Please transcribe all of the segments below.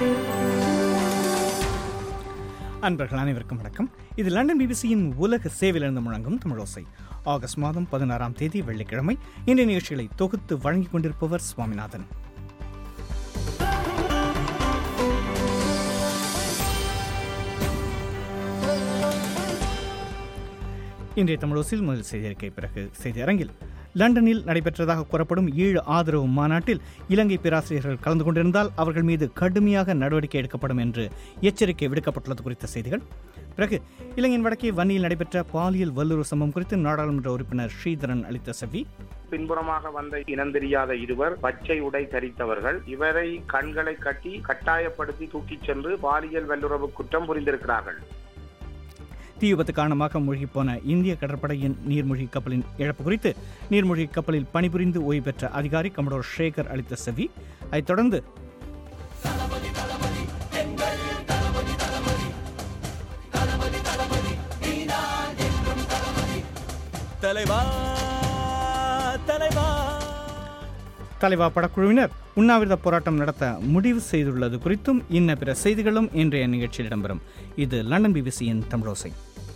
அன்பர்கள் அனைவருக்கும் வணக்கம் இது லண்டன் பிபிசியின் உலக சேவையிலிருந்து முழங்கும் தமிழோசை ஆகஸ்ட் மாதம் பதினாறாம் தேதி வெள்ளிக்கிழமை இன்றைய நிகழ்ச்சிகளை தொகுத்து வழங்கிக் கொண்டிருப்பவர் சுவாமிநாதன் இன்றைய தமிழோசில் முதல் செய்தி அறிக்கை பிறகு செய்தி அரங்கில் லண்டனில் நடைபெற்றதாக கூறப்படும் ஏழு ஆதரவு மாநாட்டில் இலங்கை பேராசிரியர்கள் கலந்து கொண்டிருந்தால் அவர்கள் மீது கடுமையாக நடவடிக்கை எடுக்கப்படும் என்று எச்சரிக்கை விடுக்கப்பட்டுள்ளது குறித்த செய்திகள் பிறகு இலங்கையின் வடக்கே வன்னியில் நடைபெற்ற பாலியல் வல்லுறவு சம்பவம் குறித்து நாடாளுமன்ற உறுப்பினர் ஸ்ரீதரன் அளித்த செவ்வி பின்புறமாக வந்த இனந்தெரியாத இருவர் பச்சை உடை தரித்தவர்கள் இவரை கண்களை கட்டி கட்டாயப்படுத்தி தூக்கிச் சென்று பாலியல் வல்லுறவு குற்றம் புரிந்திருக்கிறார்கள் தீ விபத்து காரணமாக மூழ்கிப்போன இந்திய கடற்படையின் நீர்மூழ்கி கப்பலின் இழப்பு குறித்து நீர்மூழ்கி கப்பலில் பணிபுரிந்து ஓய்வு பெற்ற அதிகாரி கமடோர் ஷேகர் அளித்த செவி அதைத் தொடர்ந்து தலைவா தலைவா தலைவா படக்குழுவினர் உண்ணாவிரத போராட்டம் நடத்த முடிவு செய்துள்ளது குறித்தும் இன்ன பிற செய்திகளும் இன்றைய நிகழ்ச்சியில் இடம்பெறும் இது லண்டன் பிபிசியின் தமிழோசை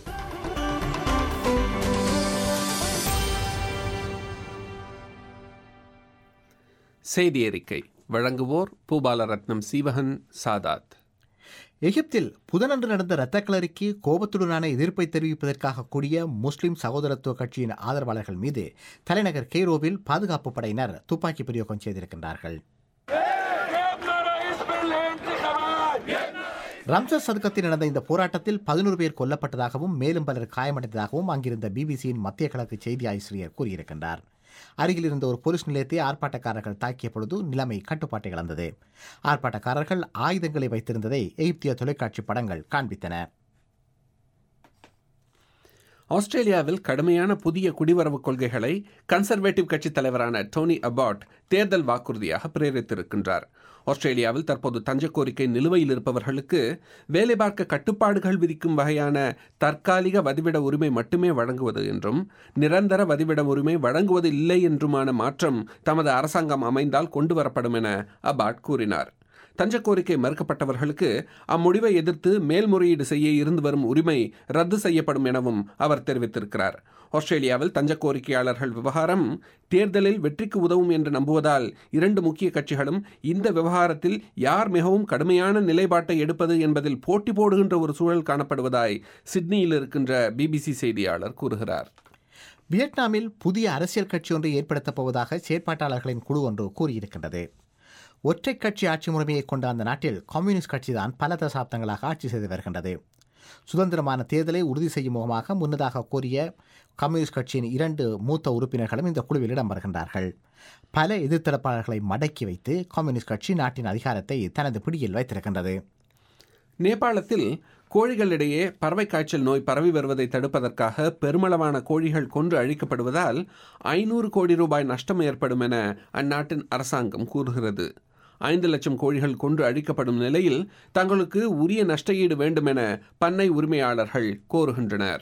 செய்தி அறிக்கை வழங்குவோர் பூபாலரத்னம் சீவகன் சாதாத் எகிப்தில் புதனன்று நடந்த இரத்தக்களறிக்கு கோபத்துடனான எதிர்ப்பை தெரிவிப்பதற்காக கூடிய முஸ்லிம் சகோதரத்துவ கட்சியின் ஆதரவாளர்கள் மீது தலைநகர் கெய்ரோவில் பாதுகாப்பு படையினர் துப்பாக்கி பிரயோகம் செய்திருக்கின்றார்கள் ரம்சஸ் சதுக்கத்தில் நடந்த இந்த போராட்டத்தில் பதினோரு பேர் கொல்லப்பட்டதாகவும் மேலும் பலர் காயமடைந்ததாகவும் அங்கிருந்த பிபிசியின் மத்திய கிழக்கு செய்தி ஆசிரியர் கூறியிருக்கின்றார் அருகில் இருந்த ஒரு போலீஸ் நிலையத்தை ஆர்ப்பாட்டக்காரர்கள் தாக்கிய பொழுது நிலைமை கட்டுப்பாட்டை இழந்தது ஆர்ப்பாட்டக்காரர்கள் ஆயுதங்களை வைத்திருந்ததை எகிப்திய தொலைக்காட்சி படங்கள் காண்பித்தன ஆஸ்திரேலியாவில் கடுமையான புதிய குடிவரவு கொள்கைகளை கன்சர்வேட்டிவ் கட்சித் தலைவரான டோனி அபாட் தேர்தல் வாக்குறுதியாக பிரேரித்திருக்கின்றார் ஆஸ்திரேலியாவில் தற்போது தஞ்ச கோரிக்கை நிலுவையில் இருப்பவர்களுக்கு வேலை பார்க்க கட்டுப்பாடுகள் விதிக்கும் வகையான தற்காலிக வதிவிட உரிமை மட்டுமே வழங்குவது என்றும் நிரந்தர வதிவிட உரிமை வழங்குவது இல்லை என்றுமான மாற்றம் தமது அரசாங்கம் அமைந்தால் கொண்டு வரப்படும் என அபாட் கூறினார் தஞ்ச கோரிக்கை மறுக்கப்பட்டவர்களுக்கு அம்முடிவை எதிர்த்து மேல்முறையீடு செய்ய இருந்து வரும் உரிமை ரத்து செய்யப்படும் எனவும் அவர் தெரிவித்திருக்கிறார் ஆஸ்திரேலியாவில் தஞ்ச கோரிக்கையாளர்கள் விவகாரம் தேர்தலில் வெற்றிக்கு உதவும் என்று நம்புவதால் இரண்டு முக்கிய கட்சிகளும் இந்த விவகாரத்தில் யார் மிகவும் கடுமையான நிலைப்பாட்டை எடுப்பது என்பதில் போட்டி போடுகின்ற ஒரு சூழல் காணப்படுவதாய் சிட்னியில் இருக்கின்ற பிபிசி செய்தியாளர் கூறுகிறார் வியட்நாமில் புதிய அரசியல் கட்சி ஒன்றை ஏற்படுத்தப் போவதாக செயற்பாட்டாளர்களின் குழு ஒன்று கூறியிருக்கின்றது ஒற்றை கட்சி ஆட்சி முறைமையை கொண்ட அந்த நாட்டில் கம்யூனிஸ்ட் கட்சிதான் பல தசாப்தங்களாக ஆட்சி செய்து வருகின்றது சுதந்திரமான தேர்தலை உறுதி செய்யும் முகமாக முன்னதாக கோரிய கம்யூனிஸ்ட் கட்சியின் இரண்டு மூத்த உறுப்பினர்களும் இந்த குழுவில் இடம்பெறுகின்றார்கள் பல எதிர்த்தரப்பாளர்களை மடக்கி வைத்து கம்யூனிஸ்ட் கட்சி நாட்டின் அதிகாரத்தை தனது பிடியில் வைத்திருக்கின்றது நேபாளத்தில் கோழிகளிடையே பறவை காய்ச்சல் நோய் பரவி வருவதை தடுப்பதற்காக பெருமளவான கோழிகள் கொன்று அழிக்கப்படுவதால் ஐநூறு கோடி ரூபாய் நஷ்டம் ஏற்படும் என அந்நாட்டின் அரசாங்கம் கூறுகிறது ஐந்து லட்சம் கோழிகள் கொன்று அழிக்கப்படும் நிலையில் தங்களுக்கு உரிய நஷ்டஈடு வேண்டும் என பண்ணை உரிமையாளர்கள் கோருகின்றனர்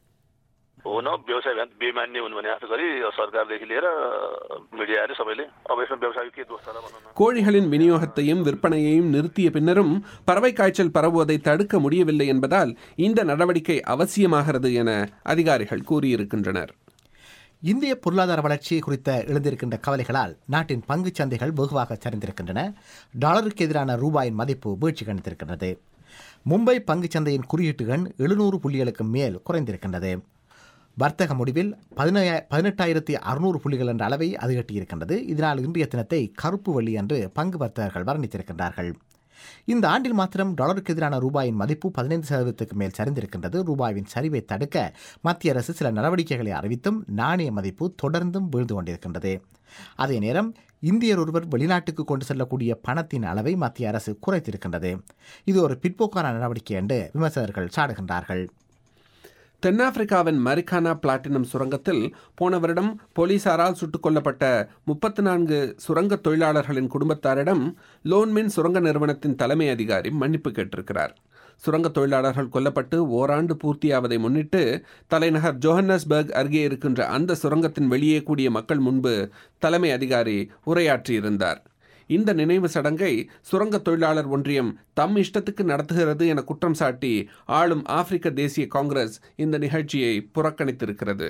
हुन व्यवसाय बेमान्य हुनु भने आशा गरी सरकारदेखि लिएर मिडियाहरू सबैले अब यसमा व्यवसाय के दोष छ र भनौँ न கோழிகளின் விநியோகத்தையும் விற்பனையையும் நிறுத்திய பின்னரும் பறவை காய்ச்சல் பரவுவதை தடுக்க முடியவில்லை என்பதால் இந்த நடவடிக்கை அவசியமாகிறது என அதிகாரிகள் கூறியிருக்கின்றனர் இந்திய பொருளாதார வளர்ச்சி குறித்த எழுந்திருக்கின்ற கவலைகளால் நாட்டின் பங்குச் சந்தைகள் வெகுவாக சரிந்திருக்கின்றன டாலருக்கு எதிரான ரூபாயின் மதிப்பு வீழ்ச்சி கணித்திருக்கின்றது மும்பை பங்குச் சந்தையின் குறியீட்டுகள் எழுநூறு புள்ளிகளுக்கு மேல் குறைந்திருக்கின்றது வர்த்தக முடிவில் பதினேழ பதினெட்டாயிரத்தி அறுநூறு புள்ளிகள் என்ற அளவை அது எட்டியிருக்கின்றது இதனால் இன்றைய தினத்தை கருப்பு வெள்ளி என்று பங்கு வர்த்தகர்கள் வர்ணித்திருக்கின்றார்கள் இந்த ஆண்டில் மாத்திரம் டாலருக்கு எதிரான ரூபாயின் மதிப்பு பதினைந்து சதவீதத்துக்கு மேல் சரிந்திருக்கின்றது ரூபாயின் சரிவை தடுக்க மத்திய அரசு சில நடவடிக்கைகளை அறிவித்தும் நாணய மதிப்பு தொடர்ந்தும் வீழ்ந்து கொண்டிருக்கின்றது அதே நேரம் இந்தியர் ஒருவர் வெளிநாட்டுக்கு கொண்டு செல்லக்கூடிய பணத்தின் அளவை மத்திய அரசு குறைத்திருக்கின்றது இது ஒரு பிற்போக்கான நடவடிக்கை என்று விமர்சகர்கள் சாடுகின்றார்கள் தென்னாப்பிரிக்காவின் மரிக்கானா பிளாட்டினம் சுரங்கத்தில் போன வருடம் போலீசாரால் சுட்டுக் கொல்லப்பட்ட முப்பத்தி நான்கு சுரங்க தொழிலாளர்களின் குடும்பத்தாரிடம் லோன்மின் சுரங்க நிறுவனத்தின் தலைமை அதிகாரி மன்னிப்பு கேட்டிருக்கிறார் சுரங்க தொழிலாளர்கள் கொல்லப்பட்டு ஓராண்டு பூர்த்தியாவதை முன்னிட்டு தலைநகர் ஜோஹன்னஸ்பர்க் அருகே இருக்கின்ற அந்த சுரங்கத்தின் வெளியே கூடிய மக்கள் முன்பு தலைமை அதிகாரி உரையாற்றியிருந்தார் இந்த நினைவு சடங்கை சுரங்க தொழிலாளர் ஒன்றியம் தம் இஷ்டத்துக்கு நடத்துகிறது என குற்றம் சாட்டி ஆளும் ஆப்பிரிக்க தேசிய காங்கிரஸ் இந்த நிகழ்ச்சியை புறக்கணித்திருக்கிறது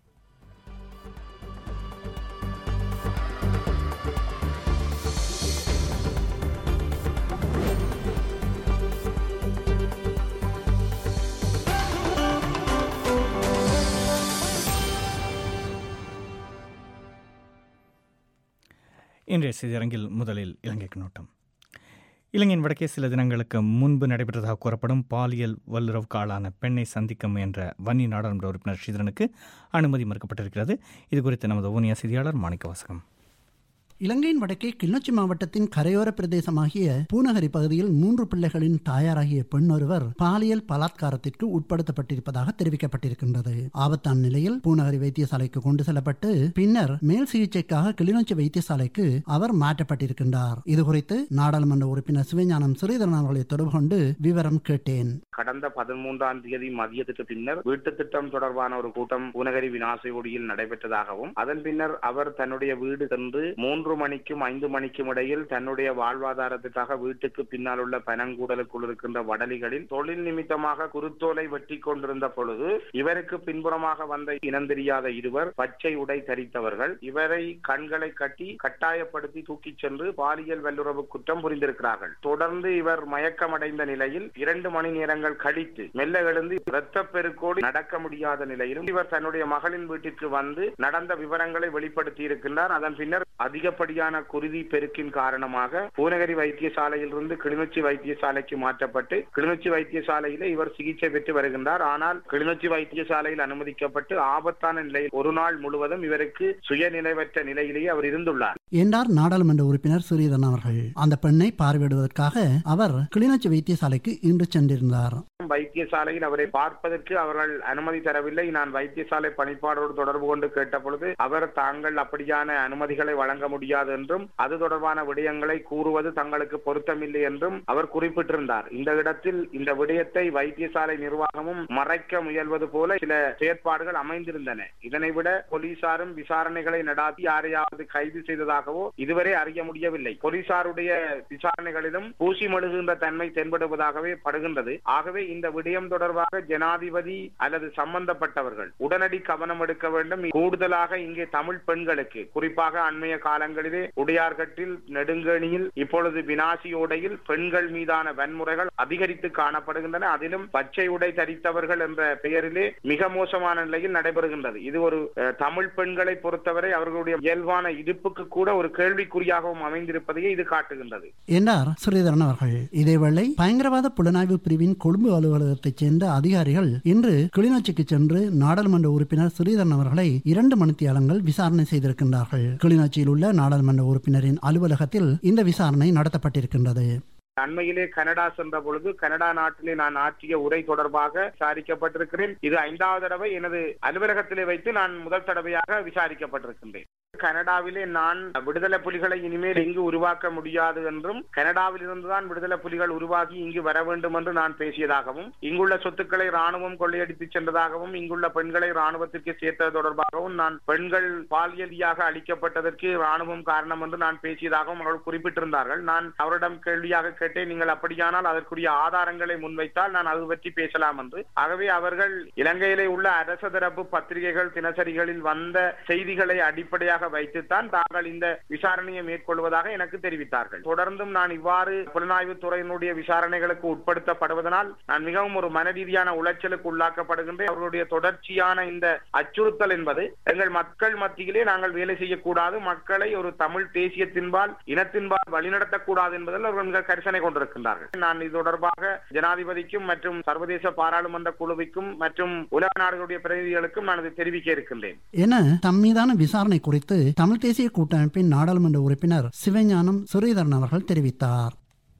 இன்றைய செய்தியரங்கில் முதலில் இலங்கைக்கு நோட்டம் இலங்கையின் வடக்கே சில தினங்களுக்கு முன்பு நடைபெற்றதாக கூறப்படும் பாலியல் வல்லுறவுக்கு ஆளான பெண்ணை சந்திக்க முயன்ற வன்னி நாடாளுமன்ற உறுப்பினர் ஸ்ரீதரனுக்கு அனுமதி மறுக்கப்பட்டிருக்கிறது இது குறித்து நமது ஊனியா செய்தியாளர் மாணிக்க வாசகம் இலங்கையின் வடக்கே கிளிநொச்சி மாவட்டத்தின் கரையோர பிரதேசமாகிய பூநகரி பகுதியில் மூன்று பிள்ளைகளின் தாயாராகிய பெண் ஒருவர் பாலியல் பலாத்காரத்திற்கு உட்படுத்தப்பட்டிருப்பதாக தெரிவிக்கப்பட்டிருக்கின்றது ஆபத்தான நிலையில் பூநகரி வைத்தியசாலைக்கு கொண்டு செல்லப்பட்டு பின்னர் மேல் சிகிச்சைக்காக கிளிநொச்சி வைத்தியசாலைக்கு அவர் மாற்றப்பட்டிருக்கின்றார் இதுகுறித்து நாடாளுமன்ற உறுப்பினர் சிவஞானம் ஸ்ரீதரன் அவர்களை தொடர்பு கொண்டு விவரம் கேட்டேன் கடந்த பதிமூன்றாம் தேதி மதியத்துக்கு பின்னர் வீட்டு திட்டம் தொடர்பான ஒரு கூட்டம் பூநகரி வினாசையோடியில் நடைபெற்றதாகவும் அதன் பின்னர் அவர் தன்னுடைய வீடு சென்று மூன்று மணிக்கும் ஐந்து மணிக்கும் இடையில் தன்னுடைய வாழ்வாதாரத்துக்காக வீட்டுக்கு பின்னால் உள்ள பனங்கூடலுக்குள் இருக்கின்ற வடலிகளில் தொழில் நிமித்தமாக குருத்தோலை வெட்டி கொண்டிருந்த பொழுது இவருக்கு பின்புறமாக வந்த இனந்தெரியாத இருவர் பச்சை உடை தரித்தவர்கள் இவரை கண்களை கட்டி கட்டாயப்படுத்தி தூக்கிச் சென்று பாலியல் வல்லுறவு குற்றம் புரிந்திருக்கிறார்கள் தொடர்ந்து இவர் மயக்கமடைந்த நிலையில் இரண்டு மணி நேரங்கள் கழித்து மெல்ல எழுந்து இரத்த பெருக்கோடு நடக்க முடியாத நிலையிலும் இவர் தன்னுடைய மகளின் வீட்டிற்கு வந்து நடந்த விவரங்களை வெளிப்படுத்தி இருக்கின்றார் அதன் பின்னர் அதிகப்படியான குருதி பெருக்கின் காரணமாக பூநகரி வைத்தியசாலையில் இருந்து கிளிநொச்சி வைத்தியசாலைக்கு மாற்றப்பட்டு கிளிநொச்சி வைத்தியசாலையில இவர் சிகிச்சை பெற்று வருகின்றார் ஆனால் கிளிநொச்சி வைத்தியசாலையில் அனுமதிக்கப்பட்டு ஆபத்தான நிலையில் ஒரு நாள் முழுவதும் இவருக்கு சுயநிலைவற்ற நிலையிலேயே அவர் இருந்துள்ளார் என்றார் நாடாளுமன்ற உறுப்பினர் ஸ்ரீதரன் அவர்கள் அந்த பெண்ணை பார்வையிடுவதற்காக அவர் கிளிநொச்சி வைத்தியசாலைக்கு இன்று சென்றிருந்தார் வைத்தியசாலையில் அவரை பார்ப்பதற்கு அவர்கள் அனுமதி தரவில்லை நான் வைத்தியசாலை பணிப்பாளரோடு தொடர்பு கொண்டு கேட்ட பொழுது அவர் தாங்கள் அப்படியான அனுமதிகளை வழங்க முடியாது என்றும் அது தொடர்பான விடயங்களை கூறுவது தங்களுக்கு பொருத்தமில்லை என்றும் அவர் குறிப்பிட்டிருந்தார் இந்த இடத்தில் இந்த விடயத்தை வைத்தியசாலை நிர்வாகமும் மறைக்க முயல்வது போல சில செயற்பாடுகள் அமைந்திருந்தன இதனை விட போலீசாரும் விசாரணைகளை நடாத்தி யாரையாவது கைது செய்ததாகவோ இதுவரை அறிய முடியவில்லை போலீசாருடைய விசாரணைகளிலும் பூசி மெழுகுகின்ற தன்மை தென்படுவதாகவே படுகின்றது ஆகவே இந்த விடயம் தொடர்பாக ஜனாதிபதி அல்லது சம்பந்தப்பட்டவர்கள் உடனடி கவனம் எடுக்க வேண்டும் கூடுதலாக இங்கே தமிழ் பெண்களுக்கு குறிப்பாக அண்மைய காலங்களிலே உடையார்கட்டில் நெடுங்கணியில் இப்பொழுது வினாசியோடையில் பெண்கள் மீதான வன்முறைகள் அதிகரித்து காணப்படுகின்றன அதிலும் பச்சை உடை தரித்தவர்கள் என்ற பெயரிலே மிக மோசமான நிலையில் நடைபெறுகின்றது இது ஒரு அஹ், தமிழ் பெண்களை பொறுத்தவரை அவர்களுடைய இயல்பான இடுப்புக்கு கூட ஒரு கேள்விக்குறியாகவும் அமைந்திருப்பதையே இது காட்டுகின்றது என்றார் ஸ்ரீதரன் அவர்கள் இதேவேளை பயங்கரவாத புலனாய்வு பிரிவின் கொழும்பு அலுவலகத்தைச் சேர்ந்த அதிகாரிகள் இன்று கிளிநொச்சிக்கு சென்று நாடாளுமன்ற உறுப்பினர் ஸ்ரீதரன் அவர்களை இரண்டு மணித்தியாலங்கள் விசாரணை செய்திருக்கின்றார்கள் கிளிநொச்சியில் உள்ள நாடாளுமன்ற உறுப்பினரின் அலுவலகத்தில் இந்த விசாரணை நடத்தப்பட்டிருக்கின்றது அண்மையிலே கனடா சென்ற பொழுது கனடா நாட்டிலே நான் ஆற்றிய உரை தொடர்பாக விசாரிக்கப்பட்டிருக்கிறேன் இது ஐந்தாவது தடவை எனது அலுவலகத்திலே வைத்து நான் முதல் தடவையாக விசாரிக்கப்பட்டிருக்கின்றேன் கனடாவிலே நான் விடுதலை புலிகளை இனிமேல் இங்கு உருவாக்க முடியாது என்றும் கனடாவில் இருந்துதான் விடுதலை புலிகள் உருவாகி இங்கு வர வேண்டும் என்று நான் பேசியதாகவும் இங்குள்ள சொத்துக்களை ராணுவம் கொள்ளையடித்து சென்றதாகவும் இங்குள்ள பெண்களை ராணுவத்திற்கு சேர்த்தது தொடர்பாகவும் நான் பெண்கள் பாலியலியாக அளிக்கப்பட்டதற்கு ராணுவம் காரணம் என்று நான் பேசியதாகவும் அவர்கள் குறிப்பிட்டிருந்தார்கள் நான் அவரிடம் கேள்வியாக கேட்டேன் நீங்கள் அப்படியானால் அதற்குரிய ஆதாரங்களை முன்வைத்தால் நான் அது பற்றி பேசலாம் என்று ஆகவே அவர்கள் இலங்கையிலே உள்ள அரச தரப்பு பத்திரிகைகள் தினசரிகளில் வந்த செய்திகளை அடிப்படையாக வைத்துத்தான் தாங்கள் இந்த விசாரணையை மேற்கொள்வதாக எனக்கு தெரிவித்தார்கள் தொடர்ந்தும் நான் இவ்வாறு புலனாய்வு துறையினுடைய விசாரணைகளுக்கு உட்படுத்தப்படுவதனால் நான் மிகவும் ஒரு மனரீதியான உளைச்சலுக்கு உள்ளாக்கப்படுகின்றேன் அவர்களுடைய தொடர்ச்சியான இந்த அச்சுறுத்தல் என்பது எங்கள் மக்கள் மத்தியிலே நாங்கள் வேலை செய்யக்கூடாது மக்களை ஒரு தமிழ் தேசியத்தின்பால் இனத்தின்பால் வழிநடத்தக்கூடாது என்பதில் அவர்கள் மிக கரிசனை கொண்டிருக்கின்றார்கள் நான் இது தொடர்பாக ஜனாதிபதிக்கும் மற்றும் சர்வதேச பாராளுமன்ற குழுவிற்கும் மற்றும் உலக நாடுகளுடைய பிரதிநிதிகளுக்கும் நான் இதை தெரிவிக்க இருக்கின்றேன் என தம் மீதான விசாரணை குறித்து தமிழ் தேசிய கூட்டமைப்பின் நாடாளுமன்ற உறுப்பினர் சிவஞானம் ஸ்ரீதரன் அவர்கள் தெரிவித்தார்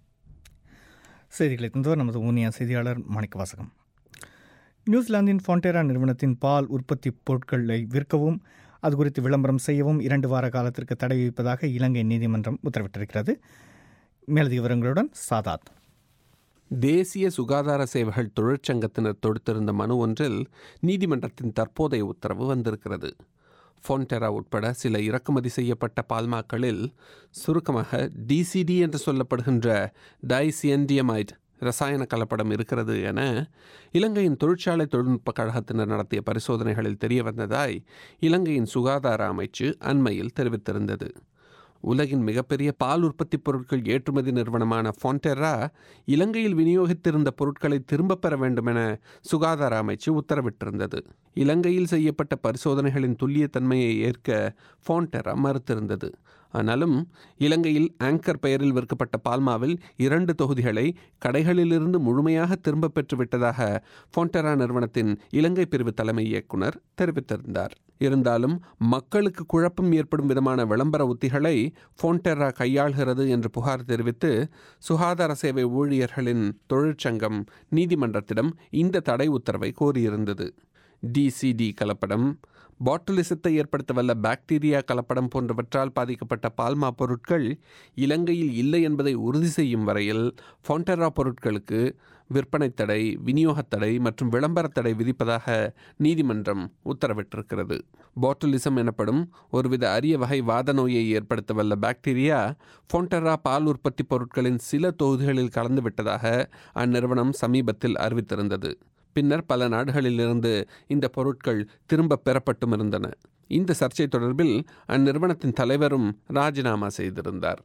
செய்திகளை தந்தவர் நமது ஊனியா செய்தியாளர் மாணிக்க வாசகம் நியூசிலாந்தின் ஃபான்டேரா நிறுவனத்தின் பால் உற்பத்தி பொருட்களை விற்கவும் அது குறித்து விளம்பரம் செய்யவும் இரண்டு வார காலத்திற்கு தடை விதிப்பதாக இலங்கை நீதிமன்றம் உத்தரவிட்டிருக்கிறது மேலதிக விவரங்களுடன் சாதாத் தேசிய சுகாதார சேவைகள் தொழிற்சங்கத்தினர் தொடுத்திருந்த மனு ஒன்றில் நீதிமன்றத்தின் தற்போதைய உத்தரவு வந்திருக்கிறது ஃபோன்டெரா உட்பட சில இறக்குமதி செய்யப்பட்ட பால்மாக்களில் சுருக்கமாக டிசிடி என்று சொல்லப்படுகின்ற டைசியன்டியமைட் ரசாயன கலப்படம் இருக்கிறது என இலங்கையின் தொழிற்சாலை தொழில்நுட்ப கழகத்தினர் நடத்திய பரிசோதனைகளில் தெரிய வந்ததாய் இலங்கையின் சுகாதார அமைச்சு அண்மையில் தெரிவித்திருந்தது உலகின் மிகப்பெரிய பால் உற்பத்தி பொருட்கள் ஏற்றுமதி நிறுவனமான ஃபோன்டெரா இலங்கையில் விநியோகித்திருந்த பொருட்களை திரும்பப் பெற வேண்டுமென சுகாதார அமைச்சு உத்தரவிட்டிருந்தது இலங்கையில் செய்யப்பட்ட பரிசோதனைகளின் துல்லியத்தன்மையை ஏற்க ஃபோன்டெரா மறுத்திருந்தது ஆனாலும் இலங்கையில் ஆங்கர் பெயரில் விற்கப்பட்ட பால்மாவில் இரண்டு தொகுதிகளை கடைகளிலிருந்து முழுமையாக திரும்பப் பெற்று விட்டதாக ஃபோன்டெரா நிறுவனத்தின் இலங்கை பிரிவு தலைமை இயக்குனர் தெரிவித்திருந்தார் இருந்தாலும் மக்களுக்கு குழப்பம் ஏற்படும் விதமான விளம்பர உத்திகளை ஃபோன்டெரா கையாள்கிறது என்று புகார் தெரிவித்து சுகாதார சேவை ஊழியர்களின் தொழிற்சங்கம் நீதிமன்றத்திடம் இந்த தடை உத்தரவை கோரியிருந்தது டிசிடி கலப்படம் பாட்டிலிசத்தை ஏற்படுத்த வல்ல பாக்டீரியா கலப்படம் போன்றவற்றால் பாதிக்கப்பட்ட பால்மா பொருட்கள் இலங்கையில் இல்லை என்பதை உறுதி செய்யும் வரையில் ஃபோன்டெரா பொருட்களுக்கு விற்பனை தடை விநியோகத் தடை மற்றும் விளம்பர தடை விதிப்பதாக நீதிமன்றம் உத்தரவிட்டிருக்கிறது பாட்டிலிசம் எனப்படும் ஒருவித அரிய வகை வாத நோயை ஏற்படுத்த வல்ல பாக்டீரியா ஃபோன்டெரா பால் உற்பத்தி பொருட்களின் சில தொகுதிகளில் கலந்து விட்டதாக அந்நிறுவனம் சமீபத்தில் அறிவித்திருந்தது பின்னர் பல நாடுகளிலிருந்து இந்த பொருட்கள் திரும்ப பெறப்பட்டும் இருந்தன இந்த சர்ச்சை தொடர்பில் அந்நிறுவனத்தின் தலைவரும் ராஜினாமா செய்திருந்தார்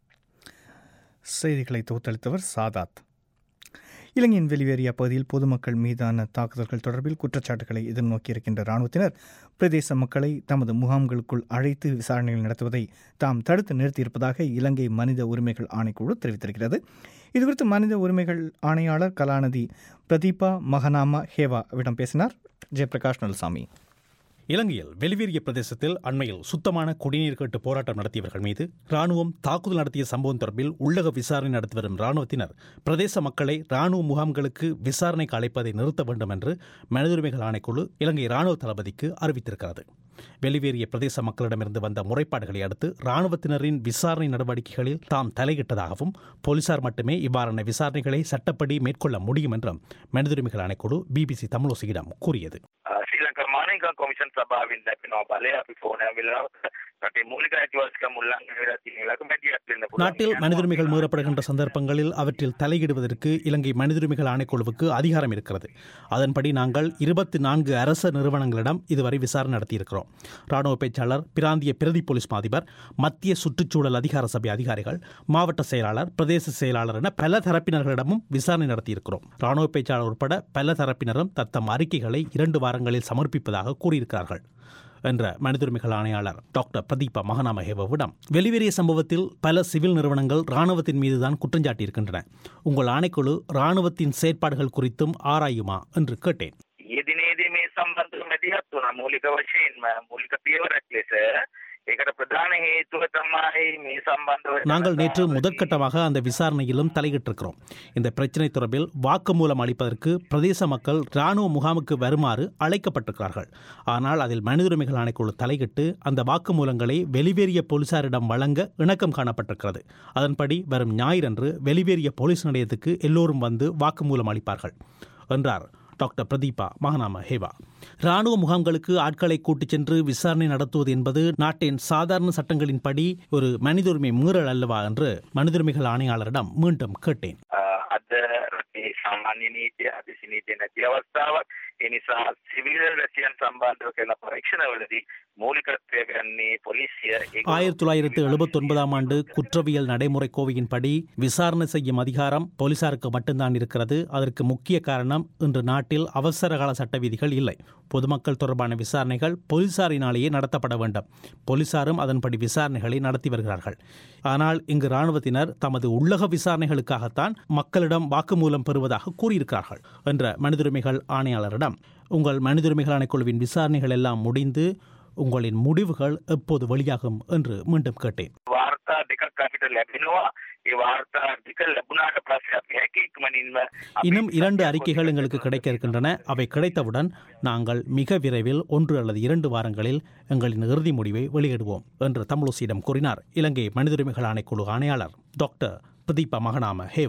செய்திகளை தொகுத்தளித்தவர் சாதாத் இலங்கையின் வெளிவேறிய பகுதியில் பொதுமக்கள் மீதான தாக்குதல்கள் தொடர்பில் குற்றச்சாட்டுகளை எதிர்நோக்கியிருக்கின்ற இராணுவத்தினர் பிரதேச மக்களை தமது முகாம்களுக்குள் அழைத்து விசாரணைகள் நடத்துவதை தாம் தடுத்து நிறுத்தியிருப்பதாக இலங்கை மனித உரிமைகள் ஆணைக்குழு தெரிவித்திருக்கிறது இதுகுறித்து மனித உரிமைகள் ஆணையாளர் கலாநிதி பிரதீபா மகனாமா ஹேவாவிடம் பேசினார் ஜெயபிரகாஷ் நல்சாமி இலங்கையில் வெளிவேறிய பிரதேசத்தில் அண்மையில் சுத்தமான குடிநீர் கேட்டு போராட்டம் நடத்தியவர்கள் மீது ராணுவம் தாக்குதல் நடத்திய சம்பவம் தொடர்பில் உள்ளக விசாரணை நடத்தி வரும் ராணுவத்தினர் பிரதேச மக்களை ராணுவ முகாம்களுக்கு விசாரணைக்கு அழைப்பதை நிறுத்த வேண்டும் என்று மனித உரிமைகள் ஆணைக்குழு இலங்கை ராணுவ தளபதிக்கு அறிவித்திருக்கிறது வெளிவேறிய பிரதேச மக்களிடமிருந்து வந்த முறைப்பாடுகளை அடுத்து ராணுவத்தினரின் விசாரணை நடவடிக்கைகளில் தாம் தலையிட்டதாகவும் போலீசார் மட்டுமே இவ்வாறான விசாரணைகளை சட்டப்படி மேற்கொள்ள முடியும் என்றும் மனித உரிமைகள் ஆணைக்குழு பிபிசி தமிழோசியிடம் கூறியது ශ්‍රී ලංකා මානක කොමිෂන් සභාවෙන් ලැබෙනවා බලය අපි ෆෝන වෙලාවට රටේ මූලික අයිතිවාසිකම් උල්ලංඝනය වෙලා තියෙන ඉලක්ක මැදිහත් වෙන්න පුළුවන්. நாட்டில் மனித உரிமைகள் மீறப்படுகின்ற சந்தர்ப்பங்களில் அவற்றில் தலையிடுவதற்கு இலங்கை மனித உரிமைகள் ஆணைக்குழுவுக்கு அதிகாரம் இருக்கிறது அதன்படி நாங்கள் இருபத்தி நான்கு அரச நிறுவனங்களிடம் இதுவரை விசாரணை நடத்தியிருக்கிறோம் ராணுவ பேச்சாளர் பிராந்திய பிரதி போலீஸ் மாதிபர் மத்திய சுற்றுச்சூழல் அதிகார சபை அதிகாரிகள் மாவட்ட செயலாளர் பிரதேச செயலாளர் என பல தரப்பினர்களிடமும் விசாரணை நடத்தியிருக்கிறோம் ராணுவ பேச்சாளர் உட்பட பல தரப்பினரும் தத்தம் அறிக்கைகளை இரண்டு வாரங்களில் சமர்ப்பிப்பதாக கூறியிருக்கிறார்கள் என்ற மனித உரிமைகள் ஆணையாளர் டாக்டர் பிரதீபா மகனாமஹேவாவிடம் வெளிவேறிய சம்பவத்தில் பல சிவில் நிறுவனங்கள் ராணுவத்தின் மீதுதான் குற்றஞ்சாட்டியிருக்கின்றன உங்கள் ஆணைக்குழு ராணுவத்தின் செயற்பாடுகள் குறித்தும் ஆராயுமா என்று கேட்டேன் ඊයේ දිනේදී මේ සම්බන්ධව මැදිහත් වුණා මූලික වශයෙන්ම මූලික පියවරක් ලෙස ඒකට ප්‍රධාන හේතුව තමයි මේ සම්බන්ධව நாங்கள் நேற்று முதற்கட்டமாக அந்த விசாரணையிலும் தலையிட்டிருக்கிறோம் இந்த பிரச்சினை தொடர்பில் வாக்குமூலம் அளிப்பதற்கு பிரதேச மக்கள் ராணுவ முகாமுக்கு வருமாறு அழைக்கப்பட்டிருக்கிறார்கள் ஆனால் அதில் மனித உரிமைகள் ஆணைக்குழு தலையிட்டு அந்த வாக்குமூலங்களை வெளிவேறிய போலீசாரிடம் வழங்க இணக்கம் காணப்பட்டிருக்கிறது அதன்படி வரும் ஞாயிறன்று வெளிவேறிய போலீஸ் நிலையத்துக்கு எல்லோரும் வந்து வாக்குமூலம் அளிப்பார்கள் என்றார் டாக்டர் பிரதீபா மகனாம ஹேவா ராணுவ முகாம்களுக்கு ஆட்களை கூட்டிச் சென்று விசாரணை நடத்துவது என்பது நாட்டின் சாதாரண சட்டங்களின்படி ஒரு மனித உரிமை மீறல் அல்லவா என்று மனித உரிமைகள் ஆணையாளரிடம் மீண்டும் கேட்டேன் අද රටේ සාමාන්‍ය නීතිය අදිසි නීතිය නැති අවස්ථාවක් ඒ නිසා සිවිල් රැසියන් සම්බන්ධව කරන පරීක්ෂණවලදී මූලිකත්වය ගන්නේ පොලිසිය ඒක ஆயிரத்தி தொள்ளாயிரத்து எழுபத்தி ஒன்பதாம் ஆண்டு குற்றவியல் நடைமுறை கோவையின்படி விசாரணை செய்யும் அதிகாரம் போலீசாருக்கு மட்டும்தான் இருக்கிறது அதற்கு முக்கிய காரணம் இன்று நாட்டில் அவசர கால சட்ட விதிகள் இல்லை பொதுமக்கள் தொடர்பான விசாரணைகள் போலீசாரினாலேயே நடத்தப்பட வேண்டும் போலீசாரும் அதன்படி விசாரணைகளை நடத்தி வருகிறார்கள் ஆனால் இங்கு இராணுவத்தினர் தமது உள்ளக விசாரணைகளுக்காகத்தான் மக்களிடம் வாக்குமூலம் பெறுவதாக கூறியிருக்கிறார்கள் என்ற மனித உரிமைகள் ஆணையாளரிடம் உங்கள் மனித உரிமைகள் ஆணைக்குழுவின் விசாரணைகள் எல்லாம் முடிந்து உங்களின் முடிவுகள் எப்போது வெளியாகும் என்று மீண்டும் கேட்டேன் වාර්තා දෙකක් අපිට ලැබෙනවා ඒ වාර්තා දෙක ලැබුණාට පස්සේ අපි හැකි ඉක්මනින්ම අපි இன்னும் இரண்டு அறிக்கைகள் எங்களுக்கு கிடைக்க இருக்கின்றன அவை கிடைத்தவுடன் நாங்கள் மிக விரைவில் ஒன்று அல்லது இரண்டு வாரங்களில் எங்களின் இறுதி முடிவை வெளியிடுவோம் என்று தமிழோசியிடம் கூறினார் இலங்கை மனித உரிமைகள் ஆணைக்குழு ஆணையாளர் டாக்டர் பிரதீபா மகனாம ஹேவா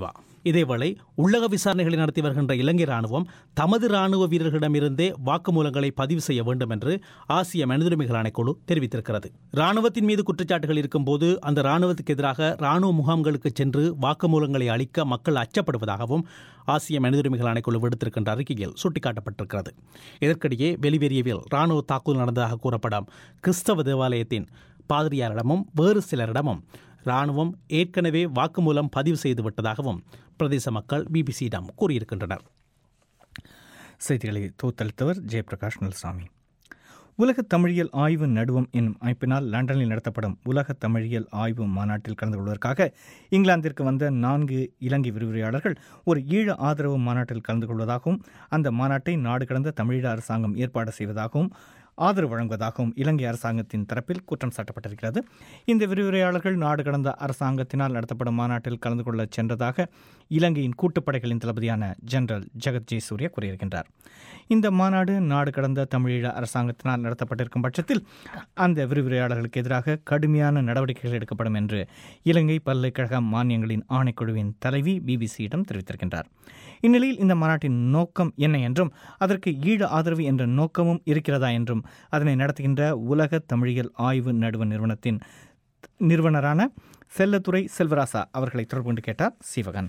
இதேவேளை உள்ளக விசாரணைகளை நடத்தி வருகின்ற இலங்கை ராணுவம் தமது ராணுவ வீரர்களிடமிருந்தே வாக்குமூலங்களை பதிவு செய்ய வேண்டும் என்று ஆசிய மனிதுரிமைகள் ஆணைக்குழு தெரிவித்திருக்கிறது ராணுவத்தின் மீது குற்றச்சாட்டுகள் இருக்கும்போது அந்த ராணுவத்துக்கு எதிராக ராணுவ முகாம்களுக்கு சென்று வாக்குமூலங்களை அளிக்க மக்கள் அச்சப்படுவதாகவும் ஆசிய மனிதுரிமைகள் ஆணைக்குழு விடுத்திருக்கின்ற அறிக்கையில் சுட்டிக்காட்டப்பட்டிருக்கிறது இதற்கிடையே வெளிவெறியவில் ராணுவ தாக்குதல் நடந்ததாக கூறப்படும் கிறிஸ்தவ தேவாலயத்தின் பாதிரியாரிடமும் வேறு சிலரிடமும் ராணுவம் ஏற்கனவே வாக்குமூலம் பதிவு செய்து விட்டதாகவும் பிரதேச மக்கள் பிபிசியிடம் கூறியிருக்கின்றனர் செய்திகளை தோத்தளித்தவர் ஜெயபிரகாஷ் நல்சாமி உலக தமிழியல் ஆய்வு நடுவம் என்னும் அமைப்பினால் லண்டனில் நடத்தப்படும் உலக தமிழியல் ஆய்வு மாநாட்டில் கலந்து கொள்வதற்காக இங்கிலாந்திற்கு வந்த நான்கு இலங்கை விரிவுரையாளர்கள் ஒரு ஈழ ஆதரவு மாநாட்டில் கலந்து கொள்வதாகவும் அந்த மாநாட்டை நாடு கடந்த தமிழீழ அரசாங்கம் ஏற்பாடு செய்வதாகவும் ஆதரவு வழங்குவதாகவும் இலங்கை அரசாங்கத்தின் தரப்பில் குற்றம் சாட்டப்பட்டிருக்கிறது இந்த விரிவுரையாளர்கள் நாடு கடந்த அரசாங்கத்தினால் நடத்தப்படும் மாநாட்டில் கலந்து கொள்ள சென்றதாக இலங்கையின் கூட்டுப்படைகளின் தளபதியான ஜெனரல் ஜெகத் ஜெயசூர்யா கூறியிருக்கின்றார் இந்த மாநாடு நாடு கடந்த தமிழீழ அரசாங்கத்தினால் நடத்தப்பட்டிருக்கும் பட்சத்தில் அந்த விரிவுரையாளர்களுக்கு எதிராக கடுமையான நடவடிக்கைகள் எடுக்கப்படும் என்று இலங்கை பல்கலைக்கழக மானியங்களின் ஆணைக்குழுவின் தலைவி பிபிசியிடம் தெரிவித்திருக்கின்றார் இந்நிலையில் இந்த மாநாட்டின் நோக்கம் என்ன என்றும் அதற்கு ஈழ ஆதரவு என்ற நோக்கமும் இருக்கிறதா என்றும் அதனை நடத்துகின்ற உலக தமிழியல் ஆய்வு நடுவ நிறுவனத்தின் நிறுவனரான செல்லத்துறை செல்வராசா அவர்களை தொடர்பு கொண்டு கேட்டார் சிவகன்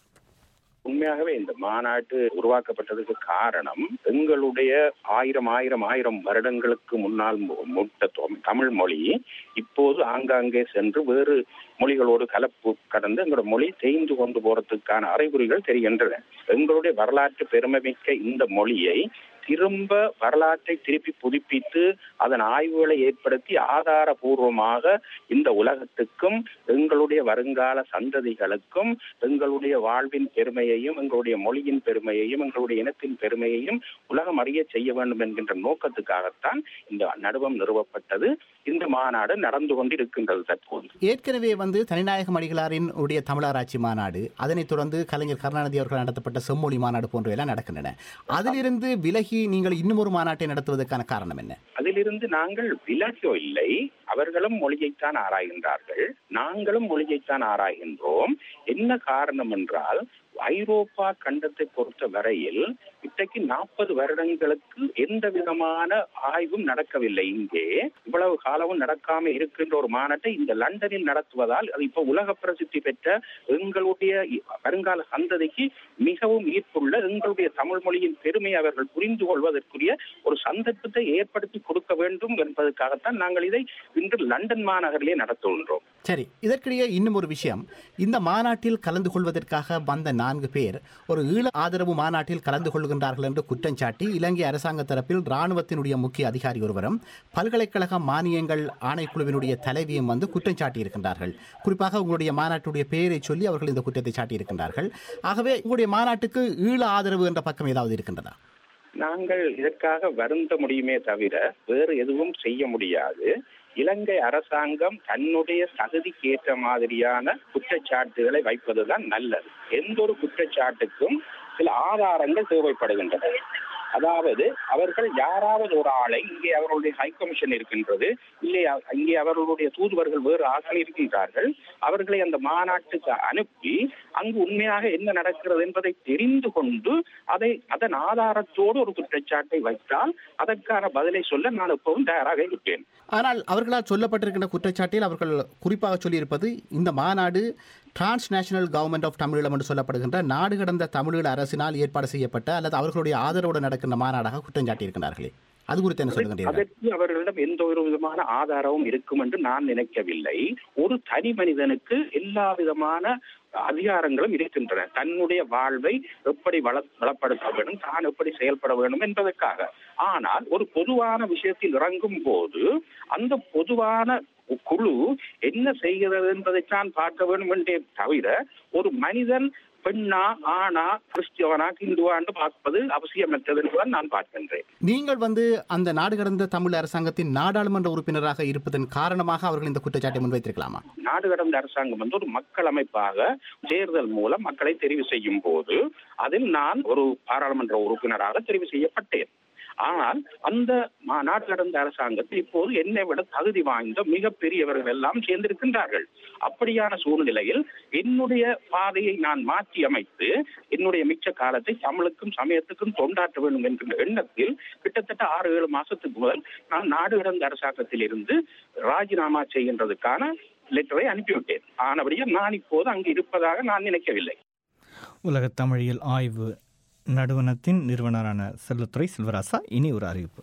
உண்மையாகவே இந்த மாநாட்டு உருவாக்கப்பட்டதுக்கு காரணம் எங்களுடைய ஆயிரம் ஆயிரம் ஆயிரம் வருடங்களுக்கு முன்னால் மு- முட்ட தொ- தமிழ் மொழி இப்போது ஆங்காங்கே சென்று வேறு மொழிகளோடு கலப்பு கடந்து எங்களோட மொழி தேய்ந்து கொண்டு போறதுக்கான அறிகுறிகள் தெரிகின்றன எங்களுடைய வரலாற்று பெருமைமிக்க இந்த மொழியை திரும்ப வரலாற்றை திருப்பி புதுப்பித்து அதன் ஆய்வுகளை ஏற்படுத்தி ஆதாரபூர்வமாக இந்த உலகத்துக்கும் எங்களுடைய வருங்கால சந்ததிகளுக்கும் எங்களுடைய வாழ்வின் பெருமையையும் எங்களுடைய மொழியின் பெருமையையும் எங்களுடைய இனத்தின் பெருமையையும் உலகம் அறிய செய்ய வேண்டும் என்கின்ற நோக்கத்துக்காகத்தான் இந்த நடுவம் நிறுவப்பட்டது இந்த மாநாடு நடந்து கொண்டிருக்கின்றது தற்போது ஏற்கனவே வந்து தனிநாயகம் அடிகளாரின் உடைய தமிழராட்சி மாநாடு அதனைத் தொடர்ந்து கலைஞர் கருணாநிதி அவர்கள் நடத்தப்பட்ட செம்மொழி மாநாடு போன்றவையெல்லாம் நடக்கின்றன அதிலிருந்து விலகி நீங்கள் இன்னும் ஒரு மாநாட்டை நடத்துவதற்கான காரணம் என்ன அதிலிருந்து நாங்கள் விலகோ இல்லை அவர்களும் மொழியைத்தான் ஆராய்கின்றார்கள் நாங்களும் மொழியைத்தான் ஆராய்கின்றோம் என்ன காரணம் என்றால் ஐரோப்பா கண்டத்தை பொறுத்த வரையில் இன்றைக்கு நாற்பது வருடங்களுக்கு எந்த விதமான ஆய்வும் நடக்கவில்லை இங்கே இவ்வளவு காலமும் நடக்காம இருக்கின்ற ஒரு மாநாட்டை இந்த லண்டனில் நடத்துவதால் அது இப்ப உலக பிரசித்தி பெற்ற எங்களுடைய வருங்கால சந்ததிக்கு மிகவும் ஈர்ப்புள்ள எங்களுடைய தமிழ் மொழியின் பெருமை அவர்கள் புரிந்து கொள்வதற்குரிய ஒரு சந்தர்ப்பத்தை ஏற்படுத்தி கொடுக்க வேண்டும் என்பதற்காகத்தான் நாங்கள் இதை இன்று லண்டன் மாநகரிலே நடத்துகின்றோம் சரி இதற்கிடையே இன்னும் ஒரு விஷயம் இந்த மாநாட்டில் கலந்து கொள்வதற்காக வந்த நான்கு பேர் ஒரு ஈழ ஆதரவு மாநாட்டில் கலந்து கொள்கின்றார்கள் என்று குற்றம் சாட்டி இலங்கை அரசாங்க தரப்பில் ராணுவத்தினுடைய முக்கிய அதிகாரி ஒருவரும் பல்கலைக்கழக மானியங்கள் ஆணைக்குழுவினுடைய தலைவியும் வந்து குற்றம் சாட்டி இருக்கின்றார்கள் குறிப்பாக உங்களுடைய மாநாட்டுடைய பெயரை சொல்லி அவர்கள் இந்த குற்றத்தை சாட்டி இருக்கின்றார்கள் ஆகவே உங்களுடைய மாநாட்டுக்கு ஈழ ஆதரவு என்ற பக்கம் ஏதாவது இருக்கின்றதா நாங்கள் இதற்காக வருந்த முடியுமே தவிர வேறு எதுவும் செய்ய முடியாது இலங்கை அரசாங்கம் தன்னுடைய தகுதிக்கு ஏற்ற மாதிரியான குற்றச்சாட்டுகளை வைப்பதுதான் நல்லது எந்த ஒரு குற்றச்சாட்டுக்கும் சில ஆதாரங்கள் தேவைப்படுகின்றன அதாவது அவர்கள் யாராவது ஒரு ஆளை இங்கே அவர்களுடைய ஹை கமிஷன் இருக்கின்றது இல்லை அ- இங்கே அவர்களுடைய தூதுவர்கள் வேறு ஆட்கள் இருக்கின்றார்கள் அவர்களை அந்த மாநாட்டுக்கு அனுப்பி அங்கு உண்மையாக என்ன நடக்கிறது என்பதை தெரிந்து கொண்டு அதை அதன் ஆதாரத்தோடு ஒரு குற்றச்சாட்டை வைத்தால் அதற்கான பதிலை சொல்ல நான் எப்பவும் தயாராக இருப்பேன் ஆனால் அவர்களால் சொல்லப்பட்டிருக்கின்ற குற்றச்சாட்டில் அவர்கள் குறிப்பாக சொல்லியிருப்பது இந்த மாநாடு டிரான்ஸ்நேஷனல் கவர்மெண்ட் ஆஃப் தமிழீழம் என்று சொல்லப்படுகின்ற நாடு கடந்த தமிழீழ அரசினால் ஏற்பாடு செய்யப்பட்ட அல்லது அவர்களுடைய ஆதரவோடு நடக்கின்ற மாநாடாக குற்றம் சாட்டியிருக்கிறார்களே அது குறித்து என்ன சொல்லுகின்றீர்கள் அதற்கு அவர்களிடம் எந்த ஒரு விதமான ஆதாரமும் இருக்கும் என்று நான் நினைக்கவில்லை ஒரு தனி மனிதனுக்கு எல்லா விதமான அதிகாரங்களும் இருக்கின்றன தன்னுடைய வாழ்வை எப்படி வள வளப்படுத்த வேண்டும் தான் எப்படி செயல்பட வேண்டும் என்பதற்காக ஆனால் ஒரு பொதுவான விஷயத்தில் இறங்கும் போது அந்த பொதுவான குழு என்ன செய்கிறது என்பதைத்தான் பார்க்க வேண்டும் என்றே தவிர ஒரு மனிதன் பெண்ணா ஆணா கிறிஸ்துவனா இந்துவான்னு பார்ப்பது அவசியமற்றது என்றுதான் நான் பார்க்கின்றேன் நீங்கள் வந்து அந்த நாடு கடந்த தமிழ் அரசாங்கத்தின் நாடாளுமன்ற உறுப்பினராக இருப்பதன் காரணமாக அவர்கள் இந்த குற்றச்சாட்டை முன்வைத்திருக்கலாமா நாடு கடந்த அரசாங்கம் வந்து ஒரு மக்கள் அமைப்பாக தேர்தல் மூலம் மக்களை தெரிவு செய்யும் போது அதில் நான் ஒரு பாராளுமன்ற உறுப்பினராக தெரிவு செய்யப்பட்டேன் ஆனால் அந்த மா- நாடு கடந்த அரசாங்கத்தில் இப்போது என்னை விட தகுதி வாய்ந்த மிகப்பெரியவர்கள் எல்லாம் சேர்ந்திருக்கின்றார்கள் அப்படியான சூழ்நிலையில் என்னுடைய பாதையை நான் மாற்றி அமைத்து என்னுடைய மிச்ச காலத்தை தமிழுக்கும் சமயத்துக்கும் தொண்டாற்ற வேண்டும் என்கின்ற எண்ணத்தில் கிட்டத்தட்ட ஆறு ஏழு மாசத்துக்கு முதல் நான் நாடு கடந்த அரசாங்கத்தில் இருந்து ராஜினாமா செய்கின்றதுக்கான லெட்டரை அனுப்பிவிட்டேன் ஆனபடியே நான் இப்போது அங்கு இருப்பதாக நான் நினைக்கவில்லை உலகத் தமிழியல் ஆய்வு நடுவனத்தின் நிறுவனரான செல்லத்துறை செல்வராசா இனி ஒரு அறிவிப்பு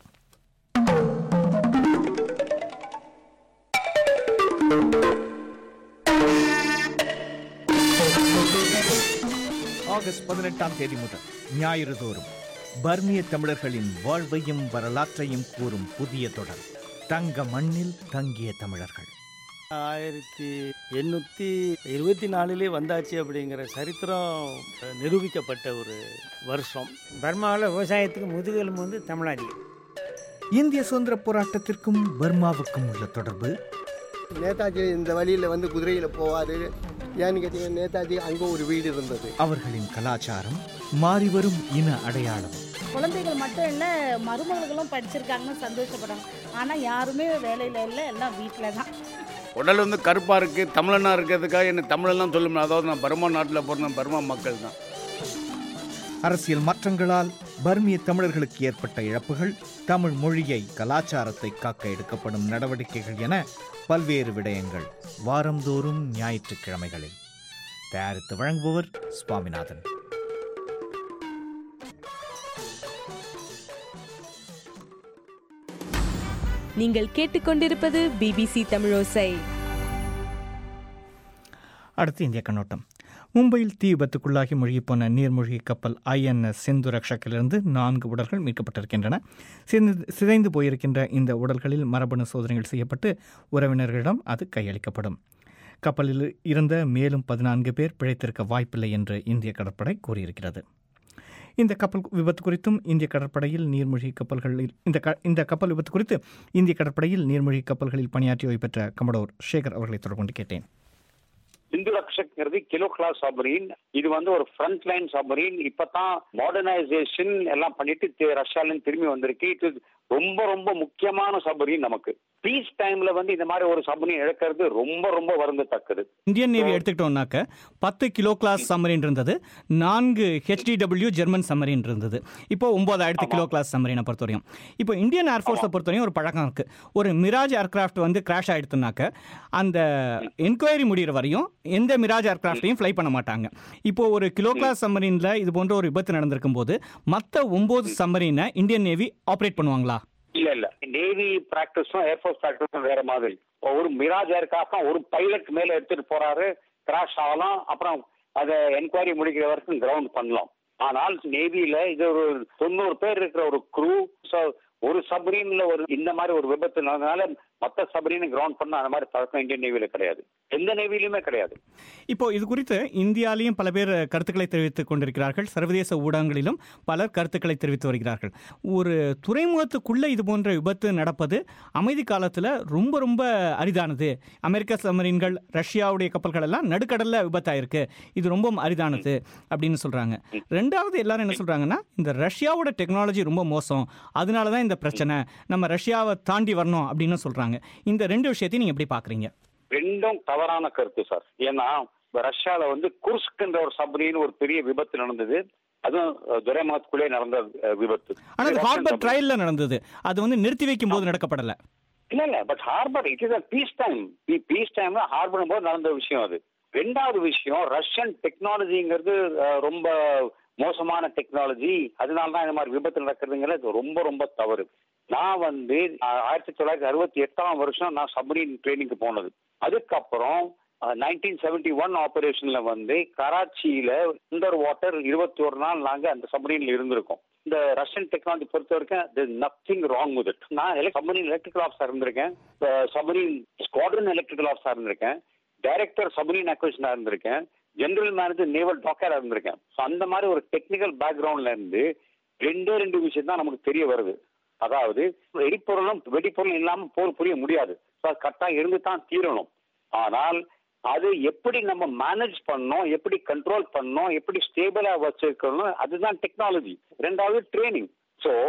ஆகஸ்ட் பதினெட்டாம் தேதி முதல் ஞாயிறு தோறும் பர்மிய தமிழர்களின் வாழ்வையும் வரலாற்றையும் கூறும் புதிய தொடர் தங்க மண்ணில் தங்கிய தமிழர்கள் ஆயிரத்தி எண்ணூற்றி இருபத்தி நாலுலேயே வந்தாச்சு அப்படிங்கிற சரித்திரம் நிரூபிக்கப்பட்ட ஒரு வருஷம் பர்மாவில் விவசாயத்துக்கு முதுகெலும்பு வந்து தமிழாடி இந்திய சுதந்திர போராட்டத்திற்கும் பர்மாவுக்கும் உள்ள தொடர்பு நேதாஜி இந்த வழியில் வந்து குதிரையில் போவார் ஏன்னு கேட்டீங்கன்னா நேதாஜி அங்கே ஒரு வீடு இருந்தது அவர்களின் கலாச்சாரம் மாறிவரும் இன அடையாளம் குழந்தைகள் மட்டும் இல்லை மருமகளும் படிச்சிருக்காங்கன்னு சந்தோஷப்படுறாங்க ஆனால் யாருமே வேலையில் இல்லை எல்லாம் வீட்டில் தான் உடல் வந்து கருப்பாக இருக்குது தமிழனா இருக்கிறதுக்காக என்ன தமிழெல்லாம் சொல்ல முடியாது அதாவது நான் பர்மா நாட்டில் பிறந்த பர்மா மக்கள் தான் அரசியல் மாற்றங்களால் பர்மிய தமிழர்களுக்கு ஏற்பட்ட இழப்புகள் தமிழ் மொழியை கலாச்சாரத்தை காக்க எடுக்கப்படும் நடவடிக்கைகள் என பல்வேறு விடயங்கள் வாரந்தோறும் ஞாயிற்றுக்கிழமைகளில் தயாரித்து வழங்குபவர் சுவாமிநாதன் நீங்கள் கேட்டுக்கொண்டிருப்பது பிபிசி தமிழோசை அடுத்து இந்திய கண்ணோட்டம் மும்பையில் தீ விபத்துக்குள்ளாகி மூழ்கிப்போன நீர்மூழ்கி கப்பல் ஐஎன்எஸ் சிந்து ரக்ஷக்கிலிருந்து நான்கு உடல்கள் மீட்கப்பட்டிருக்கின்றன சிதைந்து சிதைந்து போயிருக்கின்ற இந்த உடல்களில் மரபணு சோதனைகள் செய்யப்பட்டு உறவினர்களிடம் அது கையளிக்கப்படும் கப்பலில் இருந்த மேலும் பதினான்கு பேர் பிழைத்திருக்க வாய்ப்பில்லை என்று இந்திய கடற்படை கூறியிருக்கிறது இந்த கப்பல் விபத்து குறித்தும் இந்திய கடற்படையில் நீர்மூழ்கி கப்பல்களில் இந்த க இந்த கப்பல் விபத்து குறித்து இந்திய கடற்படையில் நீர்மூழ்கி கப்பல்களில் பணியாற்றி ஓய்வு பெற்ற கமடோர் சேகர் அவர்களை தொடர்பு கொண்டு கேட்டேன் இந்து ரக்ஷக்ங்கிறது கிலோ கிளாஸ் சப்மரீன் இது வந்து ஒரு ஃப்ரண்ட் லைன் சப்மரீன் இப்பதான் மாடர்னைசேஷன் எல்லாம் பண்ணிட்டு தி- ரஷ்யால இருந்து திரும்பி வந்திருக்கு இது ரொம்ப ரொம்ப முக்கியமான சப்மரீன் நமக்கு பீஸ் டைம்ல வந்து இந்த மாதிரி ஒரு சப்மரீன் இழக்கிறது ரொம்ப ரொம்ப வருந்தத்தக்கது இந்தியன் நேவி எடுத்துக்கிட்டோம்னாக்க பத்து கிலோ கிளாஸ் சம்மரின் இருந்தது நான்கு ஹெச்டிடபிள்யூ ஜெர்மன் சம்மரின் இருந்தது இப்போ ஒன்பதாயிரத்து கிலோ கிளாஸ் சம்மரினை பொறுத்தவரையும் இப்போ இந்தியன் ஏர்ஃபோர்ஸை பொறுத்தவரையும் ஒரு பழக்கம் இருக்குது ஒரு மிராஜ் ஏர்கிராஃப்ட் வந்து கிராஷ் ஆயிடுத்துனாக்க அந்த என்கொயரி முடிகிற வரையும் எந்த மிராஜ் ஏர்கிராஃப்டையும் ஃப்ளை பண்ண மாட்டாங்க இப்போ ஒரு கிலோ கிளாஸ் சம்மரினில் இது போன்ற ஒரு விபத்து நடந்திருக்கும் போது மற்ற ஒம்பது சம்மரினை இந்தியன் நேவி ஆப்ரேட் பண்ணுவாங்களா இல்ல இல்ல நேவி பிராக்டிஸும் ஏர்ஃபோர்ஸ் பிராக்டிஸும் வேற மாதிரி ஒரு மிராஜ் ஏர்காஃப்ட் ஒரு பைலட் மேல எடுத்துட்டு போறாரு கிராஷ் ஆகலாம் அப்புறம் அதை என்கொயரி முடிக்கிற வரைக்கும் கிரவுண்ட் பண்ணலாம் ஆனால் நேவியில இது ஒரு தொண்ணூறு பேர் இருக்கிற ஒரு குரூ ஒரு சப்ரீன்ல ஒரு இந்த மாதிரி ஒரு விபத்து நடந்தனால மற்ற சப்ரீனை கிரவுண்ட் பண்ண அந்த மாதிரி பழக்கம் இந்தியன் நேவியில கிடையாது எந்த நேவியிலுமே கிடையாது இப்போ இது குறித்து இந்தியாலையும் பல பேர் கருத்துக்களை தெரிவித்துக் கொண்டிருக்கிறார்கள் சர்வதேச ஊடகங்களிலும் பலர் கருத்துக்களை தெரிவித்து வருகிறார்கள் ஒரு துறைமுகத்துக்குள்ளே இது போன்ற விபத்து நடப்பது அமைதி காலத்தில் ரொம்ப ரொம்ப அரிதானது அமெரிக்க சமரீன்கள் ரஷ்யாவுடைய கப்பல்கள் எல்லாம் நடுக்கடலில் விபத்தாயிருக்கு இது ரொம்ப அரிதானது அப்படின்னு சொல்கிறாங்க ரெண்டாவது எல்லாரும் என்ன சொல்கிறாங்கன்னா இந்த ரஷ்யாவோட டெக்னாலஜி ரொம்ப மோசம் அதனால தான் இந்த பிரச்சனை நம்ம ரஷ்யாவை தாண்டி வரணும் அப்படின்னு சொல்கிறாங்க இந்த ரெண்டு விஷயத்தையும் நீங்கள் எப்படி பார்க்குறீங்க ரெண்டும் தவறான கருத்து சார் ஏன்னா இப்ப ரஷ்யால வந்து குர்ஸ்க்ன்ற ஒரு சப்ரீன் ஒரு பெரிய விபத்து நடந்தது அதுவும் அஹ், துறைமுகத்துக்குள்ளே நடந்த அஹ், விபத்து ஆனால் அது ஹார்பர் ட்ரையலில் நடந்தது அது வந்து நிறுத்தி வைக்கும் போது நடக்கப்படலை இல்ல இல்ல but harbour it is peace time peace டைம்ல ஹார்பர் போது நடந்த விஷயம் அது ரெண்டாவது விஷயம் ரஷ்யன் டெக்னாலஜிங்கிறது அஹ், ரொம்ப மோசமான டெக்னாலஜி அதனால தான் இந்த மாதிரி விபத்து நடக்கிறதுங்கிறது ரொம்ப ரொம்ப தவறு நான் வந்து அஹ், ஆயிரத்தி தொள்ளாயிரத்தி அறுபத்தி எட்டாம் வருஷம் நான் சப்மரீன் ட்ரைனிங்க்கு போனது அதுக்கப்புறம் நைன்டீன் செவன்டி ஒன் ஆபரேஷன்ல வந்து கராச்சியில அண்டர் வாட்டர் இருபத்தி ஒரு நாள் நாங்க அந்த சப்மரீன்ல இருந்திருக்கோம் இந்த ரஷ்யன் டெக்னாலஜி பொறுத்த வரைக்கும் நத்திங் ராங் வித் இட் நான் சப்மரீன் எலக்ட்ரிக்கல் ஆஃபீஸர் இருந்திருக்கேன் சப்மரீன் ஸ்குவாட்ரன் எலக்ட்ரிக்கல் ஆஃபீஸர் இருந்திருக்கேன் டைரக்டர் சப்மரீன் அக்விஷனா இருந்திருக்கேன் ஜெனரல் மேனேஜர் நேவல் டாக்கரா இருந்திருக்கேன் ஸோ அந்த மாதிரி ஒரு டெக்னிக்கல் பேக்ரவுண்ட்ல இருந்து ரெண்டே ரெண்டு விஷயம் தான் நமக்கு தெரிய வருது அதாவது எரிபொருளும் வெடிப்பொருளும் இல்லாம போர் புரிய முடியாது ஸோ அது கரெக்டாக இருந்து தான் தீரணும் ஆனால் அது எப்படி நம்ம மேனேஜ் பண்ணோம் எப்படி கண்ட்ரோல் பண்ணோம் எப்படி ஸ்டேபிளா வச்சிருக்கணும் அதுதான் டெக்னாலஜி ரெண்டாவது ட்ரைனிங் ஸோ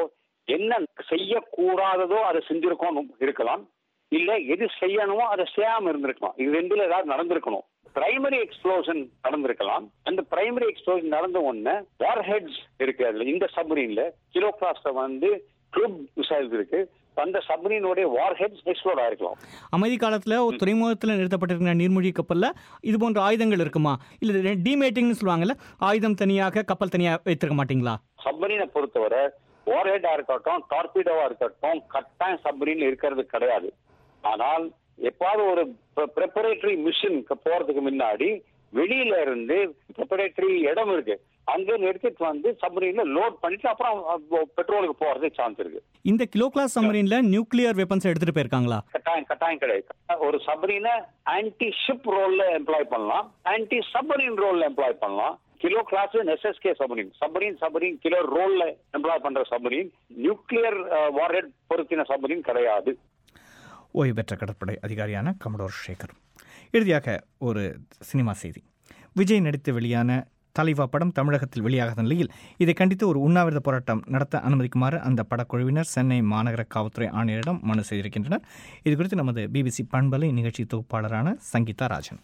என்ன செய்யக்கூடாததோ அதை செஞ்சிருக்கோம் இருக்கலாம் இல்ல எது செய்யணுமோ அதை செய்யாம இருந்திருக்கலாம் இது ரெண்டுல ஏதாவது நடந்திருக்கணும் பிரைமரி எக்ஸ்ப்ளோஷன் நடந்திருக்கலாம் அந்த பிரைமரி எக்ஸ்ப்ளோஷன் நடந்த உடனே வார் ஹெட்ஸ் இருக்கு அதுல இந்த சப்மரீன்ல கிலோ கிளாஸ்ல வந்து க்ரூப் மிசைல்ஸ் இருக்கு அந்த சப்மரீனோட வார் ஹெட்ஸ் எக்ஸ்ப்ளோர் ஆயிருக்கலாம் அமைதி காலத்தில் ஒரு துறைமுகத்தில் நிறுத்தப்பட்டிருக்கிற நீர்மூழ்கி கப்பலில் இது போன்ற ஆயுதங்கள் இருக்குமா இல்லை டிமேட்டிங்னு சொல்லுவாங்கல்ல ஆயுதம் தனியாக கப்பல் தனியாக வைத்திருக்க மாட்டீங்களா சப்மரீனை பொறுத்தவரை வார் ஹெட்டா இருக்கட்டும் டார்பிடோவா இருக்கட்டும் கட்டாயம் சப்மரீன்ல இருக்கிறது கிடையாது ஆனால் எப்பாவது ஒரு ப்ரிப்பரேட்டரி மிஷினுக்கு போறதுக்கு முன்னாடி வெளியில இருந்து ப்ரிப்பரேட்டரி இடம் இருக்கு அங்க எடுத்துட்டு வந்து சப்மரீன்ல லோட் பண்ணிட்டு அப்புறம் பெட்ரோலுக்கு போறதுக்கு சான்ஸ் இருக்கு இந்த கிலோ கிளாஸ் சம்மரின்ல நியூக்ளியர் வெப்பன்ஸ் எடுத்துட்டு போயிருக்காங்களா கட்டாயம் கட்டாயம் கிடையாது ஒரு சப்மரீனை ஆன்டி ஷிப் ரோல்ல எம்ப்ளாய் பண்ணலாம் ஆன்டி சப்மரீன் ரோல்ல எம்ப்ளாய் பண்ணலாம் kilo class SSK submarine submarine submarine kilo ரோல்ல எம்ப்ளாய் பண்ற சப்மரீன் நியூக்ளியர் வார்ஹெட் பொருத்தின சப்மரீன் கிடையாது ஓய்வு பெற்ற கடற்படை அதிகாரியான கமடோர் சேகர் இறுதியாக ஒரு சினிமா செய்தி விஜய் நடித்து வெளியான தலைவா படம் தமிழகத்தில் வெளியாகாத நிலையில் இதை கண்டித்து ஒரு உண்ணாவிரத போராட்டம் நடத்த அனுமதிக்குமாறு அந்த படக்குழுவினர் சென்னை மாநகர காவல்துறை ஆணையரிடம் மனு செய்திருக்கின்றனர் இது குறித்து நமது பிபிசி பண்பலை நிகழ்ச்சி தொகுப்பாளரான சங்கீதா ராஜன்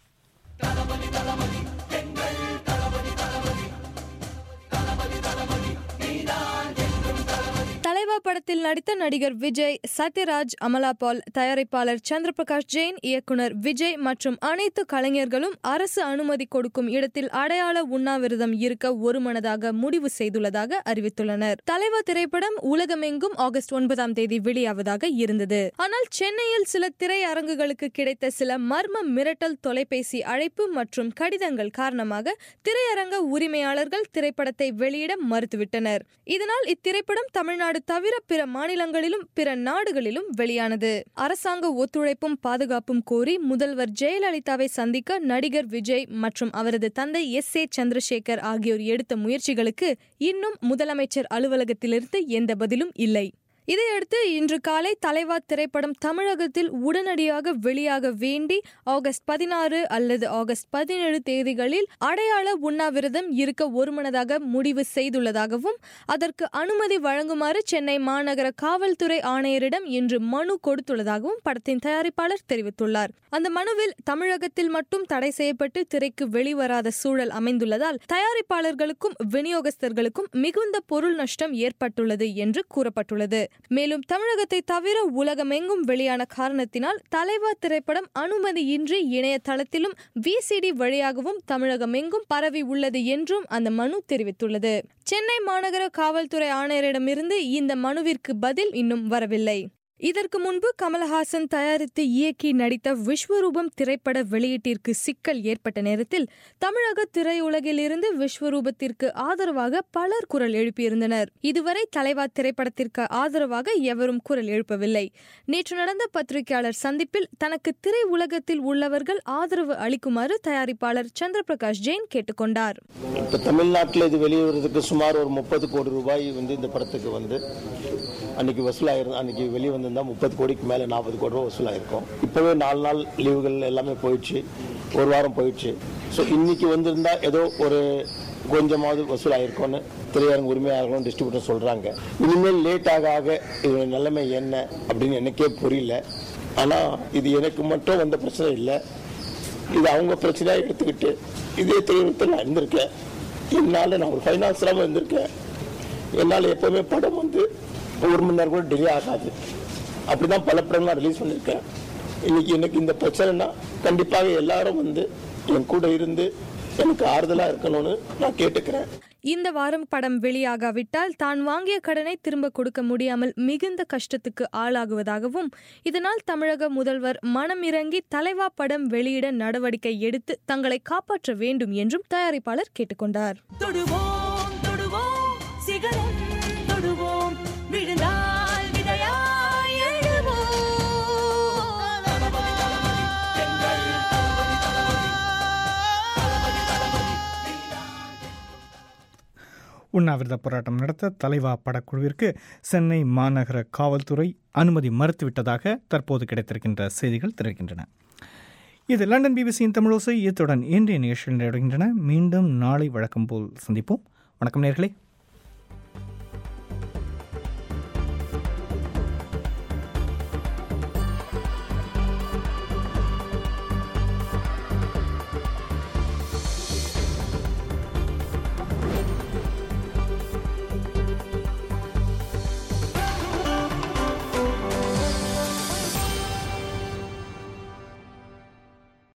தலைவா படத்தில் நடித்த நடிகர் விஜய் சத்யராஜ் அமலா பால் தயாரிப்பாளர் சந்திரபிரகாஷ் ஜெயின் இயக்குனர் விஜய் மற்றும் அனைத்து கலைஞர்களும் அரசு அனுமதி கொடுக்கும் இடத்தில் அடையாள உண்ணாவிரதம் இருக்க ஒருமனதாக முடிவு செய்துள்ளதாக அறிவித்துள்ளனர் தலைவா திரைப்படம் உலகமெங்கும் ஆகஸ்ட் ஒன்பதாம் தேதி வெளியாவதாக இருந்தது ஆனால் சென்னையில் சில திரையரங்குகளுக்கு கிடைத்த சில மர்ம மிரட்டல் தொலைபேசி அழைப்பு மற்றும் கடிதங்கள் காரணமாக திரையரங்க உரிமையாளர்கள் திரைப்படத்தை வெளியிட மறுத்துவிட்டனர் இதனால் இத்திரைப்படம் தமிழ்நாடு தவிர பிற மாநிலங்களிலும் பிற நாடுகளிலும் வெளியானது அரசாங்க ஒத்துழைப்பும் பாதுகாப்பும் கோரி முதல்வர் ஜெயலலிதாவை சந்திக்க நடிகர் விஜய் மற்றும் அவரது தந்தை எஸ் ஏ சந்திரசேகர் ஆகியோர் எடுத்த முயற்சிகளுக்கு இன்னும் முதலமைச்சர் அலுவலகத்திலிருந்து எந்த பதிலும் இல்லை இதையடுத்து இன்று காலை தலைவா திரைப்படம் தமிழகத்தில் உடனடியாக வெளியாக வேண்டி ஆகஸ்ட் பதினாறு அல்லது ஆகஸ்ட் பதினேழு தேதிகளில் அடையாள உண்ணாவிரதம் இருக்க ஒருமனதாக முடிவு செய்துள்ளதாகவும் அதற்கு அனுமதி வழங்குமாறு சென்னை மாநகர காவல்துறை ஆணையரிடம் இன்று மனு கொடுத்துள்ளதாகவும் படத்தின் தயாரிப்பாளர் தெரிவித்துள்ளார் அந்த மனுவில் தமிழகத்தில் மட்டும் தடை செய்யப்பட்டு திரைக்கு வெளிவராத சூழல் அமைந்துள்ளதால் தயாரிப்பாளர்களுக்கும் விநியோகஸ்தர்களுக்கும் மிகுந்த பொருள் நஷ்டம் ஏற்பட்டுள்ளது என்று கூறப்பட்டுள்ளது மேலும் தமிழகத்தை தவிர உலகமெங்கும் வெளியான காரணத்தினால் தலைவா திரைப்படம் அனுமதியின்றி இணையதளத்திலும் விசிடி வழியாகவும் தமிழகமெங்கும் பரவி உள்ளது என்றும் அந்த மனு தெரிவித்துள்ளது சென்னை மாநகர காவல்துறை ஆணையரிடமிருந்து இந்த மனுவிற்கு பதில் இன்னும் வரவில்லை இதற்கு முன்பு கமலஹாசன் தயாரித்து இயக்கி நடித்த விஸ்வரூபம் திரைப்பட வெளியீட்டிற்கு சிக்கல் ஏற்பட்ட நேரத்தில் தமிழக திரையுலகிலிருந்து விஸ்வரூபத்திற்கு ஆதரவாக பலர் குரல் எழுப்பியிருந்தனர் இதுவரை தலைவா திரைப்படத்திற்கு ஆதரவாக எவரும் குரல் எழுப்பவில்லை நேற்று நடந்த பத்திரிகையாளர் சந்திப்பில் தனக்கு திரை உலகத்தில் உள்ளவர்கள் ஆதரவு அளிக்குமாறு தயாரிப்பாளர் சந்திரபிரகாஷ் ஜெயின் கேட்டுக்கொண்டார் இப்போ தமிழ்நாட்டில் இது வெளிவரதுக்கு சுமார் ஒரு முப்பது கோடி ரூபாய் வந்து இந்த படத்துக்கு வந்து அன்னைக்கு வசூலாயிரு அன்னைக்கு வெளியே வந்திருந்தால் முப்பது கோடிக்கு மேலே நாற்பது கோடி ரூபா வசூலாயிருக்கும் இப்போவே நாலு நாள் லீவுகள் எல்லாமே போயிடுச்சு ஒரு வாரம் போயிடுச்சு ஸோ இன்னைக்கு வந்திருந்தா ஏதோ ஒரு கொஞ்சமாவது வசூலாயிருக்கும்னு திரையரங்கு உரிமையாளர்களும் டிஸ்ட்ரிபியூட்டர் சொல்கிறாங்க இனிமேல் லேட் ஆக ஆக இதோட நிலைமை என்ன அப்படின்னு எனக்கே புரியல ஆனால் இது எனக்கு மட்டும் வந்த பிரச்சனை இல்லை இது அவங்க பிரச்சனையாக எடுத்துக்கிட்டு இதே தொழில்நுட்பத்தில் நான் இருந்திருக்கேன் என்னால் நான் ஒரு ஃபைனான்ஸராகவும் இருந்திருக்கேன் என்னால் எப்போவுமே படம் வந்து ஒரு மணி நேரம் கூட டிலே ஆகாது அப்படி தான் பல படம் நான் ரிலீஸ் பண்ணியிருக்கேன் இன்னைக்கு எனக்கு இந்த பிரச்சனைனா கண்டிப்பாக எல்லாரும் வந்து என் கூட இருந்து எனக்கு ஆறுதலாக இருக்கணும்னு நான் கேட்டுக்கிறேன் இந்த வாரம் படம் வெளியாகாவிட்டால் தான் வாங்கிய கடனை திரும்ப கொடுக்க முடியாமல் மிகுந்த கஷ்டத்துக்கு ஆளாகுவதாகவும் இதனால் தமிழக முதல்வர் மனம் இறங்கி தலைவா படம் வெளியிட நடவடிக்கை எடுத்து தங்களை காப்பாற்ற வேண்டும் என்றும் தயாரிப்பாளர் கேட்டுக்கொண்டார் தொடுவோம் தொடுவோம் சிகரம் தொடுவோம் விழுந்தால் விதையாய் உண்ணாவிரத போராட்டம் நடத்த தலைவா படக்குழுவிற்கு சென்னை மாநகர காவல்துறை அனுமதி மறுத்துவிட்டதாக தற்போது கிடைத்திருக்கின்ற செய்திகள் தெரிவிக்கின்றன இது லண்டன் பிபிசியின் தமிழோசை இத்துடன் இன்றைய நிகழ்ச்சிகள் நிறைவடைகின்றன மீண்டும் நாளை வழக்கம் போல் சந்திப்போம் வணக்கம் நேர்களே